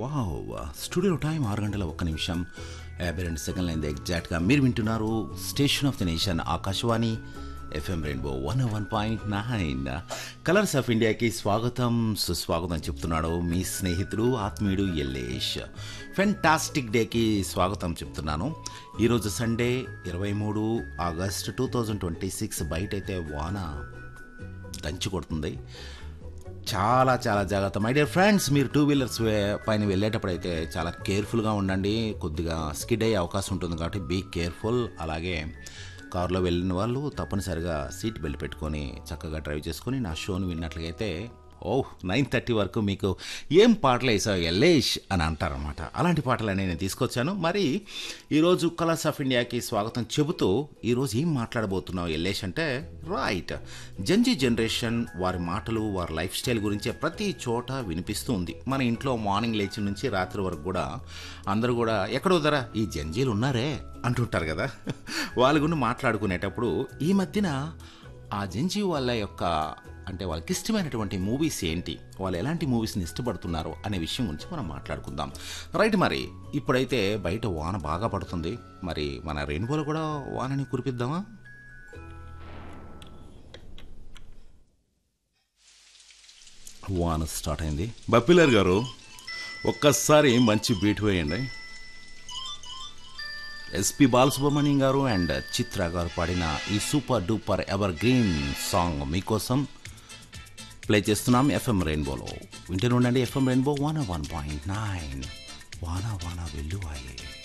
wow studio time ఆరు గంటల ఒక్క నిమిషం యాభై రెండు సెకండ్లు అయింది ఎగ్జాక్ట్గా మీరు వింటున్నారు station of the nation Akashvani FM rainbow one one point nine colours of ఇండియాకి స్వాగతం సుస్వాగతం చెప్తున్నాడు మీ స్నేహితుడు ఆత్మీయుడు ఎల్లేష్ ఫెంటాస్టిక్ డేకి స్వాగతం చెప్తున్నాను ఈరోజు సండే ఇరవై మూడు August two thousand twenty six బయట అయితే వాన దంచి కొడుతుంది చాలా చాలా జాగ్రత్త మై డియర్ ఫ్రెండ్స్ మీరు టూ వీలర్స్ వే- పైన వెళ్ళేటప్పుడు అయితే చాలా కేర్ఫుల్గా ఉండండి కొద్దిగా స్కిడ్ అయ్యే అవకాశం ఉంటుంది కాబట్టి బీ కేర్ఫుల్ అలాగే కారులో వెళ్ళిన వాళ్ళు తప్పనిసరిగా సీట్ బెల్ట్ పెట్టుకొని చక్కగా డ్రైవ్ చేసుకొని నా షోని విన్నట్లయితే ఓహ్ నైన్ థర్టీ వరకు మీకు ఏం పాటలు వేసావు ఎల్లేష్ అని అంటారనమాట అలాంటి పాటలనే నేను తీసుకొచ్చాను మరి ఈరోజు కలర్స్ ఆఫ్ ఇండియాకి స్వాగతం చెబుతూ ఈరోజు ఏం మాట్లాడబోతున్నావు ఎల్లేష్ అంటే రైట్ జంజీ జనరేషన్ వారి మాటలు వారి లైఫ్ స్టైల్ గురించే ప్రతి చోట వినిపిస్తూ ఉంది మన ఇంట్లో మార్నింగ్ లేచి నుంచి రాత్రి వరకు కూడా అందరూ కూడా ఎక్కడో ధర ఈ జంజీలు ఉన్నారే అంటుంటారు కదా వాళ్ళ గురించి మాట్లాడుకునేటప్పుడు ఈ మధ్యన ఆ జంజీ వాళ్ళ యొక్క అంటే వాళ్ళకి ఇష్టమైనటువంటి మూవీస్ ఏంటి వాళ్ళు ఎలాంటి మూవీస్ని ఇష్టపడుతున్నారో అనే విషయం గురించి మనం మాట్లాడుకుందాం రైట్ మరి ఇప్పుడైతే బయట వాన బాగా పడుతుంది మరి మన రెయిన్బోలో కూడా వానని కురిపిద్దామా వాన స్టార్ట్ అయింది బప్పిలర్ గారు ఒక్కసారి మంచి బీట్ వేయండి ఎస్పి బాలసుబ్రహ్మణ్యం గారు అండ్ చిత్ర గారు పాడిన ఈ super duper evergreen song మీకోసం ప్లే చేస్తున్నాం ఎఫ్ఎం రెయిన్బోలో వింటూనే ఉండండి FM rainbow one one point nine వాన వాన వెల్లువాయే